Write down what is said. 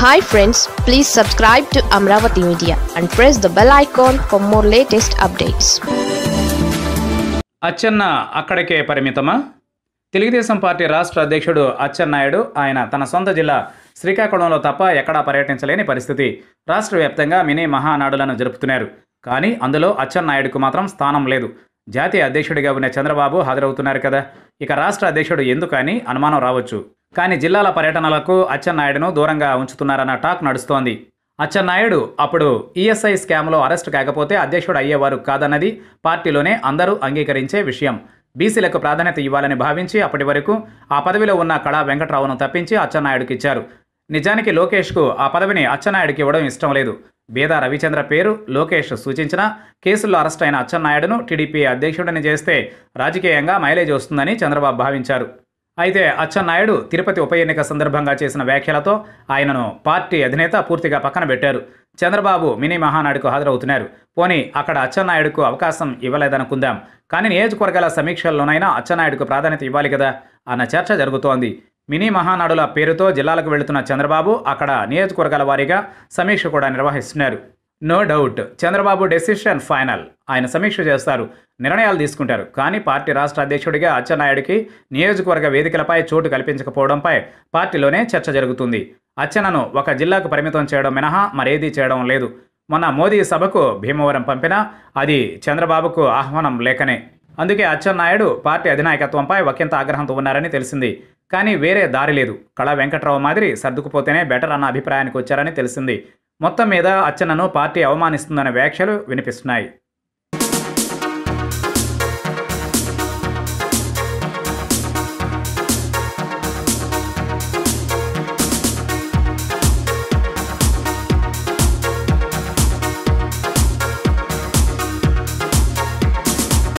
hi friends please subscribe to Amaravati media and press the bell icon for more latest updates Atchanna అక్కడికే పరిమితమా Telugu Desam party రాష్ట్ర అధ్యక్షుడు అచ్చెన్నాయుడు ఆయన తన సొంత జిల్లా శ్రీకాకుళంలో తప్ప ఎక్కడా పర్యటించలేని పరిస్థితి రాష్ట్ర వ్యాప్తంగా మినీ మహానాడులను జరుపుతున్నారు కానీ అందులో అచ్చెన్నాయుడుకు మాత్రం స్థానం లేదు జాతీయ అధ్యక్షుడిగా ఉన్న చంద్రబాబు హాజరవుతున్నారు కదా ఇక రాష్ట్ర అధ్యక్షుడు ఎందుకని అనుమానం రావచ్చు కానీ జిల్లాల పర్యటనలకు అచ్చెన్నాయుడును దూరంగా ఉంచుతున్నారన్న టాక్ నడుస్తోంది అచ్చెన్నాయుడు అప్పుడు ఈఎస్ఐ స్కామ్లో అరెస్ట్ కాకపోతే అధ్యక్షుడు అయ్యేవారు కాదన్నది పార్టీలోనే అందరూ అంగీకరించే విషయం బీసీలకు ప్రాధాన్యత ఇవ్వాలని భావించి అప్పటి వరకు ఆ పదవిలో ఉన్న కళా వెంకట్రావును తప్పించి అచ్చెన్నాయుడుకి ఇచ్చారు నిజానికి లోకేష్కు ఆ పదవిని అచ్చెన్నాయుడికి ఇవ్వడం ఇష్టం లేదు బేద రవిచంద్ర పేరు లోకేష్ సూచించిన కేసుల్లో అరెస్ట్ అయిన అచ్చెన్నాయుడును టీడీపీ అధ్యక్షుడిని చేస్తే రాజకీయంగా మైలేజ్ వస్తుందని చంద్రబాబు భావించారు అయితే అచ్చెన్నాయుడు తిరుపతి ఉప ఎన్నిక సందర్భంగా చేసిన వ్యాఖ్యలతో ఆయనను పార్టీ అధినేత పూర్తిగా పక్కన పెట్టారు చంద్రబాబు మినీ మహానాడుకు హాజరవుతున్నారు పోనీ అక్కడ అచ్చెన్నాయుడుకు అవకాశం ఇవ్వలేదనుకుందాం కానీ నియోజకవర్గాల సమీక్షల్లోనైనా అచ్చెన్నాయుడుకు ప్రాధాన్యత ఇవ్వాలి కదా అన్న చర్చ జరుగుతోంది మినీ మహానాడుల పేరుతో జిల్లాలకు వెళుతున్న చంద్రబాబు అక్కడ నియోజకవర్గాల వారీగా సమీక్ష కూడా నిర్వహిస్తున్నారు no doubt Chandrababu decision final ఆయన సమీక్ష చేస్తారు నిర్ణయాలు తీసుకుంటారు కానీ పార్టీ రాష్ట్ర అధ్యక్షుడిగా అచ్చెన్నాయుడికి నియోజకవర్గ వేదికలపై చోటు కల్పించకపోవడంపై పార్టీలోనే చర్చ జరుగుతుంది అచ్చెన్నను ఒక జిల్లాకు పరిమితం చేయడం మినహా మరేదీ చేయడం లేదు మొన్న మోదీ సభకు భీమవరం పంపినా అది చంద్రబాబుకు ఆహ్వానం లేకనే అందుకే అచ్చెన్నాయుడు పార్టీ అధినాయకత్వంపై ఒకంత ఆగ్రహంతో ఉన్నారని తెలిసింది కానీ వేరే దారి లేదు కళా వెంకట్రావు మాదిరి సర్దుకుపోతేనే బెటర్ అన్న అభిప్రాయానికి వచ్చారని తెలిసింది మొత్తం మీద అచ్చెన్నను పార్టీ అవమానిస్తుందనే వ్యాఖ్యలు వినిపిస్తున్నాయి